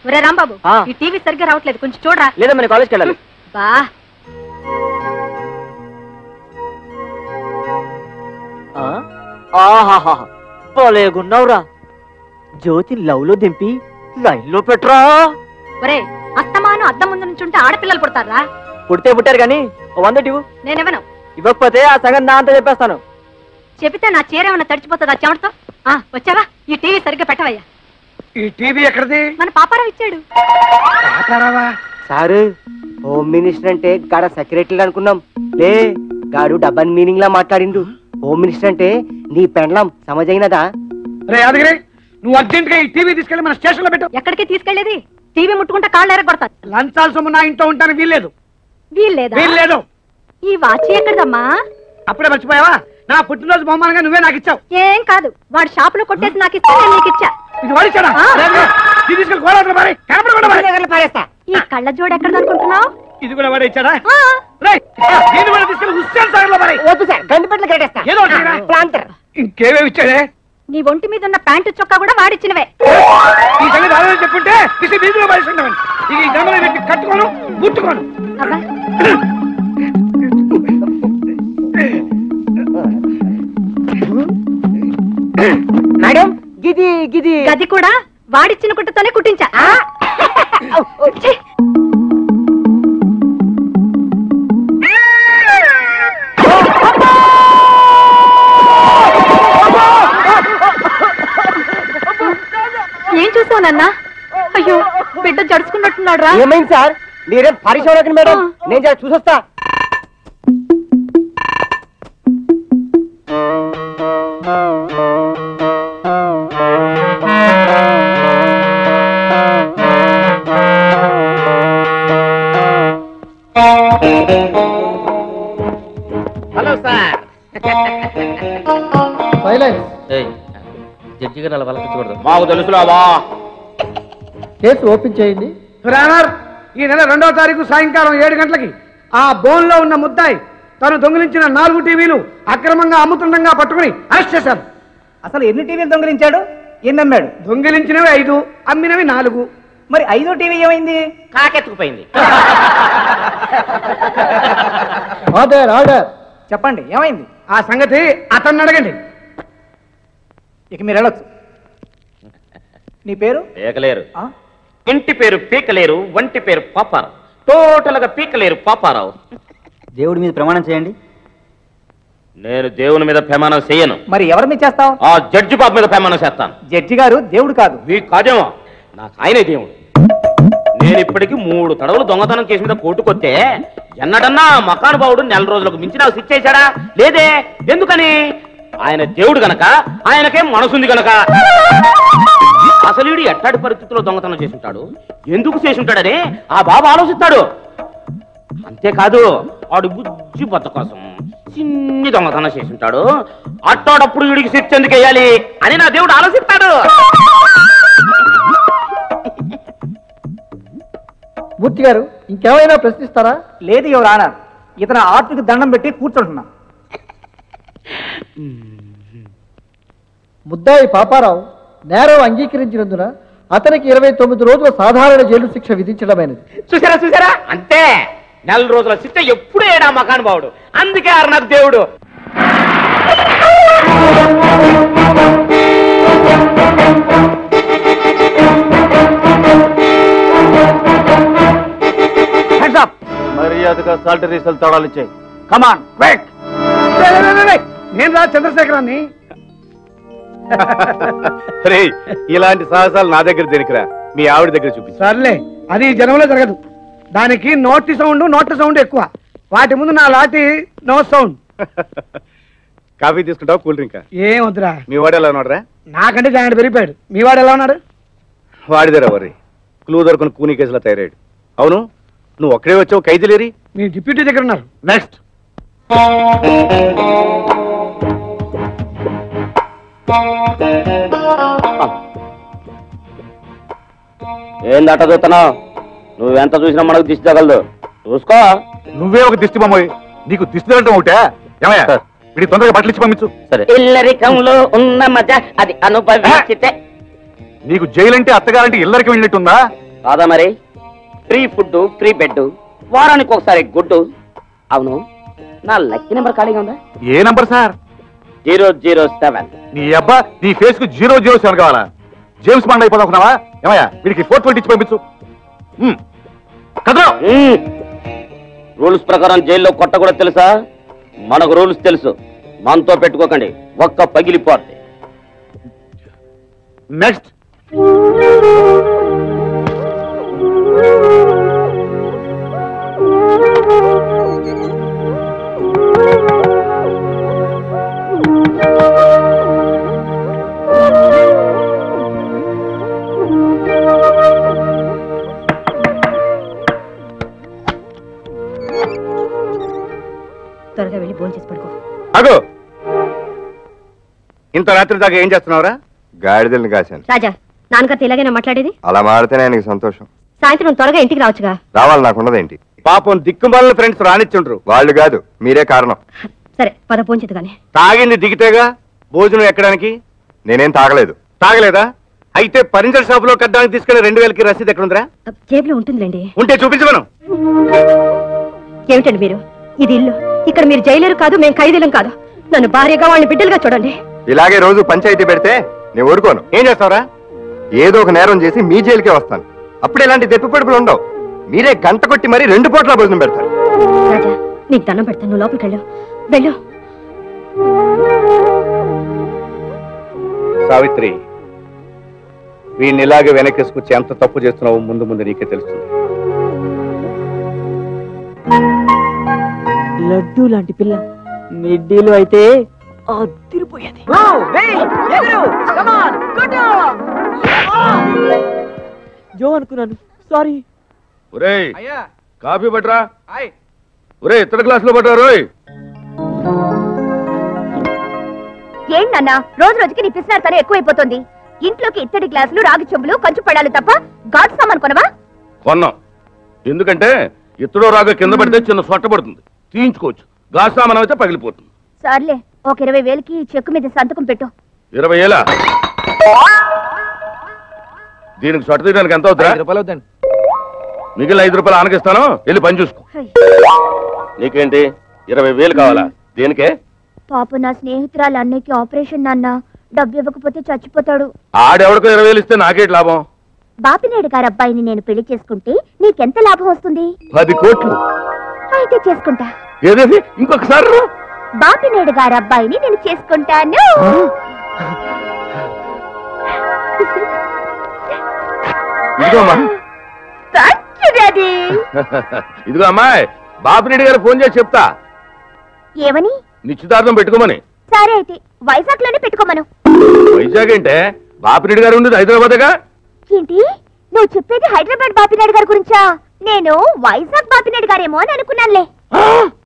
ఒరే రాంబాబు ఆ. ఈ టీవీ సరిగ్గా రావట్లేదు కొంచెం చూడరా లేదా మన కాలేజ్కి వెళ్ళాలి బా ఆ? ఆహాహా పోలేగున్నావురా జ్యోతి లవ్ లో దింపి లైన్ లో పెట్టరా ఒరే అత్తమాను అద్దం ముందు నుంచి ఉంటే ఆడపిల్లలు పుడతారా పుడితే పుట్టారు కానీ ఓ వంద ఇవ్వు నేనెవను ఇవ్వకపోతే ఆ సగం నా అంతా చెప్పేస్తాను చెబితే నా చీర ఏమైనా తడిచిపోతుందా చెమటతో ఆ వచ్చావా ఈ టీవీ సరిగ్గా పెట్టవయ్యా ఈ టీవీ ఎక్కడిది మన పాపారావు ఇచ్చాడు పాపారావా సారు హోమ్ మినిస్టర్ అంటే గాడ సెక్రటరీ అనుకున్నాం లే గాడు డబ్బన్ మీనింగ్ లా మాట్లాడిండు హోమ్ మినిస్టర్ అంటే నీ పెండ్లం సమజైనదా రే యాదగిరి నువ్వు అర్జెంట్ గా ఈ టీవీ తీసుకెళ్లి మన స్టేషన్ లో పెట్టు ఎక్కడికి తీసుకెళ్లేది టీవీ ముట్టుకుంటే కాళ్ళు ఎరగొడతారు లంచాల సొమ్ము నా ఇంట్లో ఉంటాను వీల్లేదు వీల్లేదా వీల్లేదు ఈ వాచి ఎక్కడదమ్మా అప్పుడే మర్చిపోయావా నా పుట్టినరోజు బహుమానంగా నువ్వే నాకు ఇచ్చావు ఏం కాదు వాడు షాప్ లో కొట్టేసి నాకు ఇస్తే నేను నీకు ఇచ్చా ఇది వాడిచ్చాడా ఆ. లేదు, లేదు. ఇది తీసుకెళ్ళి గోడవతల పారేయ్. కనపడకుండా పారేయ్. ఈ కళ్ళ జోడు ఎక్కడదనుకుంటున్నావు ఇది కూడా వాడే ఇచ్చాడా రేయ్, దీన్ని కూడా తీసుకెళ్ళి హుస్సేన్ సాగర్ లో పారేయ్. వద్దు సార్ గండిపెట్లు కట్టేస్తా ఏదో ఒకటి చేయరా. ప్లాంటర్ ఇంకేమేమి ఇచ్చాడే నీ ఒంటి మీద ఉన్న ప్యాంటు చొక్కా కూడా వాడిచ్చినవే ఈ సంగతి ఆలోచన చెప్పుంటే పిసి వీధిలో పడేసుకుంటామని ఇక ఈ గమనం పెట్టి కట్టుకోను ముట్టుకోను అబ్బా మేడం గిది గిది గది కూడా వాడిచ్చిన కుట్టతోనే కుట్టించా ఛీ! ఏం చూసావు నాన్న అయ్యో బిడ్డ జడుచుకున్నట్టున్నాడు రా ఏమైంది సార్ మీరేం పరిశోధన మేడం నేను జర చూసొస్తా హలో సార్ సైలెన్స్ జడ్జి గారు అలా పలకించకూడదు మాకు తెలుసులావా కేసు ఓపెన్ చేయండి రానర్ ఈ నెల రెండవ తారీఖు సాయంకాలం ఏడు గంటలకి ఆ బోన్ లో ఉన్న ముద్దాయి తను దొంగిలించిన నాలుగు టీవీలు అక్రమంగా అమ్ముతుండగా పట్టుకుని అరెస్ట్ చేశారు అసలు ఎన్ని టీవీలు దొంగిలించాడు ఎన్ని అమ్మాడు దొంగిలించినవి ఐదు అమ్మినవి నాలుగు మరి ఐదో టీవీ ఏమైంది కాకెత్తుకుపోయింది ఆర్డర్ ఆర్డర్ చెప్పండి ఏమైంది ఆ సంగతి అతన్ని అడగండి ఇక మీరు వెళ్ళొచ్చు నీ పేరు పీకలేరు ఆ? ఇంటి పేరు పీకలేరు వంటి పేరు పాపారావు టోటల్ గా పీకలేరు పాపారావు దేవుడి మీద ప్రమాణం చేయండి నేను దేవుని మీద ప్రమాణం చేయను మరి ఎవరి మీద చేస్తావు ఆ జడ్జి బాబు మీద ప్రమాణం చేస్తాను జడ్జి గారు దేవుడు కాదు మీకు కాదేమో నాకు ఆయనే దేవుడు నేను ఇప్పటికి మూడు తడవలు దొంగతనం కేసు మీద కోర్టుకొస్తే ఎన్నడన్నా మకానుభావుడు నెల రోజులకు మించి నాకు శిక్ష చేశాడా లేదే ఎందుకని ఆయన దేవుడు గనక ఆయనకేం మనసుంది గనక అసలు వీడు ఎట్టాడి పరిస్థితుల్లో దొంగతనం చేసి ఉంటాడు ఎందుకు చేసి ఉంటాడని ఆ బాబు ఆలోచిస్తాడు అంతేకాదు వాడు బుజ్జి బద్ద కోసం చిన్ని దొంగతనం చేసి ఉంటాడు అట్టాడప్పుడు వీడికి శిక్ష ఎందుకు వేయాలి అని నా దేవుడు ఆలోచిస్తాడు మూర్తి గారు ఇంకేమైనా ప్రశ్నిస్తారా లేదు ఎవరు ఆనర్ ఇతను ఆర్ట్కి దండం పెట్టి కూర్చుంటున్నా ముద్దాయి పాపారావు నేరం అంగీకరించినందున అతనికి ఇరవై తొమ్మిది రోజుల సాధారణ జైలు శిక్ష విధించడమైనది చూసారా చూసారా అంతే నెల రోజుల శిక్ష ఎప్పుడు ఏడా మకానుభావుడు అందుకే ఆరు నాకు దేవుడు మర్యాదగా సాల్టరీసలు తడాలు ఇచ్చాయి కమాన్ క్విక్ నేను రా చంద్రశేఖరాన్ని ఇలాంటి సాహసాలు నా దగ్గర దేనికిరా మీ ఆవిడ దగ్గర చూపించు సర్లే అది ఈ జనంలో జరగదు దానికి నోటి సౌండ్ నోటి సౌండ్ ఎక్కువ వాటి ముందు నా లాటి నో సౌండ్ కాఫీ తీసుకుంటావు కూల్ డ్రింక్ ఏం వద్దురా మీ వాడు ఎలా ఉన్నాడురా నాకంటే జాగ్రత్త పెరిగిపోయాడు మీ వాడు ఎలా ఉన్నాడు వాడిదేరా వరి క్లూ దొరకని కూనీ కేసులో తయారాడు అవును నువ్వు ఒక్కడే వచ్చావు ఖైదీ లేరి మీ డిప్యూటీ దగ్గర ఉన్నారు నెక్స్ట్ ఏందట చూస్తున్నావు నువ్వెంత చూసినా మనకు దిష్టి తగలదు చూసుకో నువ్వే ఒక దిష్టి బొమ్మ నీకు దిష్టి తగలటం ఒకటే ఏమయ్యా వీడి తొందరగా బట్టలు ఇచ్చి పంపించు సరే ఇల్లరికంలో ఉన్న మజ అది అనుభవించితే నీకు జైలు అంటే అత్తగారంటే ఇల్లరికి వెళ్ళినట్టుందా కాదా మరి ఫ్రీ ఫుడ్ ఫ్రీ బెడ్ వారానికి ఒకసారి గుడ్డు అవును నా లక్కీ నెంబర్ ఖాళీగా ఉందా ఏ number sir zero zero seven నీ అబ్బా నీ ఫేస్ కు జీరో జీరో సెవెన్ కావాలా జేమ్స్ బాండ్ అయిపోదాం అనుకున్నావా ఏమయ్యా వీడికి ఫోర్ ట్వంటీ ఇచ్చి పంపించు ఉమ్. కదరా రూల్స్ ప్రకారం జైల్లో కొట్ట కూడా తెలుసా మనకు రూల్స్ తెలుసు మనతో పెట్టుకోకండి ఒక్క పగిలిపోద్ది నెక్స్ట్ త్వరగా వెళ్ళి భోజనం చేసి పడుకో అగో ఇంత రాత్రి దాకా ఏం చేస్తున్నావురా గాడిదల్ని కాశాను రాజా నాన్నగారితో ఇలాగైనా మాట్లాడేది అలా మాడితేనే ఆయనకి సంతోషం సాయంత్రం త్వరగా ఇంటికి రావచ్చుగా రావాలి నాకున్నదేంటి పాపం దిక్కుమాలిన ఫ్రెండ్స్ రానిచ్చుండ్రు వాళ్ళు కాదు మీరే కారణం సరే పద భోంచేది కానీ తాగింది దిగితేగా భోజనం ఎక్కడానికి నేనేం తాగలేదు తాగలేదా అయితే ఫర్నిచర్ షాప్ లో కట్టడానికి తీసుకెళ్లి రెండు వేలకి రసీదు ఎక్కడుందిరా జేబులో ఉంటుందిలేండి ఉంటే చూపించమను ఏమిటండి మీరు ఇది ఇల్లు ఇక్కడ మీరు జైలేరు కాదు మేము ఖైదీలం కాదు నన్ను భార్యగా వాళ్ళని బిడ్డలుగా చూడండి ఇలాగే రోజు పంచాయతీ పెడితే నేను ఊరుకోను ఏం చేస్తావురా ఏదో ఒక నేరం చేసి మీ జైలుకే వస్తాను అప్పుడు ఇలాంటి దెప్పి పడుపులు ఉండవు మీరే గంట కొట్టి మరీ రెండు పూట్ల భోజనం పెడతారు రాజా నీకు దండం పెడతాను నువ్వు లోపలికి వెళ్ళు వెళ్ళు సావిత్రి వీడిని ఇలాగే వెనకేసుకొచ్చి ఎంత తప్పు చేస్తున్నావు ముందు ముందు నీకే తెలుస్తుంది లడ్డు లాంటి పిల్ల మిడ్డీలు అయితే అదిరిపోయేది జో అనుకున్నాను సారీ ఒరేయ్ అయ్యా కాఫీ పట్టరా హాయ్ ఒరే ఇతర గ్లాసులో పట్టరా రోయ్ ఏంటన్నా రోజు రోజుకి నీ పిసినారు ఎక్కువైపోతుంది ఇంట్లోకి ఇత్తడి గ్లాసులు రాగి చెంబులు కంచు పడాలి తప్ప గాజు సామాన్ కొనవా కొన్నాం ఎందుకంటే ఇతడో రాగా కింద పడితే చిన్న సొట్ట పడుతుంది తీయించుకోవచ్చు గాసామనం అయితే పగిలిపోతుంది సర్లే ఒక ఇరవై వేలకి చెక్కు మీద సంతకం పెట్టు ఇరవై ఏలా దీనికి సొట్ట తీయడానికి ఎంత అవుతుందా రూపాయలు అవుతాండి మిగిలిన ఐదు రూపాయలు ఆనకిస్తాను వెళ్ళి పని చూసుకో హై. నీకేంటి ఇరవై వేలు కావాలా దేనికే పాప నా స్నేహితురాలు అన్నయ్యకి ఆపరేషన్ నాన్న డబ్బు ఇవ్వకపోతే చచ్చిపోతాడు ఆడెవడికో ఇరవై వేలు ఇస్తే నాకేటి లాభం బాపినేడు గారి అబ్బాయిని నేను పెళ్లి చేసుకుంటే నీకెంత లాభం వస్తుంది పది కోట్లు అయితే చేసుకుంటా ఏదేది ఇంకొకసారి రా. బాపినేడు గారి అబ్బాయిని నేను చేసుకుంటాను ఇదిగో అమ్మా Thank you, Daddy. ఇదిగో అమ్మాయి బాపిరెడ్డి గారు ఫోన్ చేసి చెప్తా ఏమని నిశ్చితార్థం పెట్టుకోమని సరే అయితే వైజాగ్ లోనే పెట్టుకోమను వైజాగ్ అంటే బాపిరెడ్డి గారు ఉండేది హైదరాబాదేగా ఏంటి నువ్వు చెప్పేది హైదరాబాద్ బాపినాయుడు గారి గురించా నేను వైజాగ్ బాపినాయుడు గారేమో అని అనుకున్నానులే